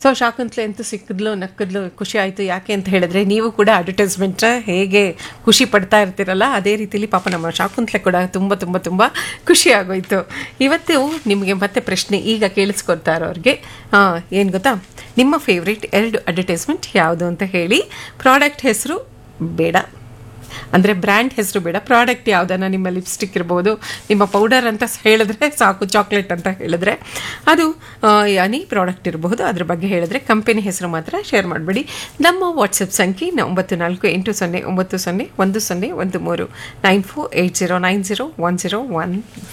so ಶಾಕುಂತ್ಲೆ ಅಂತೂ ಸಿಕ್ಕಿದ್ಲು ನಕ್ಕಿದ್ಲು ಖುಷಿ ಆಯಿತು ಯಾಕೆ ಅಂತ ಹೇಳಿದ್ರೆ ನೀವು ಕೂಡ ಅಡ್ವರ್ಟೈಸ್ಮೆಂಟ್ ಹೇಗೆ ಖುಷಿ ಪಡ್ತಾ ಇರ್ತೀರಲ್ಲ ಅದೇ ರೀತಿಲಿ ಪಾಪ ನಮ್ಮ ಶಾಕುಂತ್ಲೆ ಕೂಡ ತುಂಬ ತುಂಬ ತುಂಬ ಖುಷಿ ಆಗೋಯ್ತು ಇವತ್ತು ನಿಮಗೆ ಮತ್ತೆ ಪ್ರಶ್ನೆ ಈಗ ಕೇಳಿಸ್ಕೊಡ್ತಾ ಇರೋರಿಗೆ ಏನು ಗೊತ್ತಾ ನಿಮ್ಮ ಫೇವ್ರೇಟ್ ಎರಡು ಅಡ್ವರ್ಟೈಸ್ಮೆಂಟ್ ಯಾವುದು ಅಂತ ಹೇಳಿ ಪ್ರಾಡಕ್ಟ್ ಹೆಸರು ಬೇಡ ಅಂದರೆ ಬ್ರ್ಯಾಂಡ್ ಹೆಸರು ಬೇಡ ಪ್ರಾಡಕ್ಟ್ ಯಾವುದನ್ನ ನಿಮ್ಮ ಲಿಪ್ಸ್ಟಿಕ್ ಇರ್ಬೋದು ನಿಮ್ಮ ಪೌಡರ್ ಅಂತ ಹೇಳಿದ್ರೆ ಸಾಕು ಚಾಕ್ಲೇಟ್ ಅಂತ ಹೇಳಿದ್ರೆ ಅದು ಆ, ಯಾನಿ ಪ್ರಾಡಕ್ಟ್ ಇರಬಹುದು ಅದ್ರ ಬಗ್ಗೆ ಹೇಳಿದ್ರೆ ಕಂಪನಿ ಹೆಸರು ಮಾತ್ರ ಶೇರ್ ಮಾಡಬೇಡಿ ನಮ್ಮ ವಾಟ್ಸಪ್ ಸಂಖ್ಯೆ ನ- ಒಂಬತ್ತು ನಾಲ್ಕು ಎಂಟು ಸೊನ್ನೆ ಒಂಬತ್ತು ಸೊನ್ನೆ ಒಂದು ಸೊನ್ನೆ ಒಂದು ಮೂರು nine four eight zero nine zero one zero one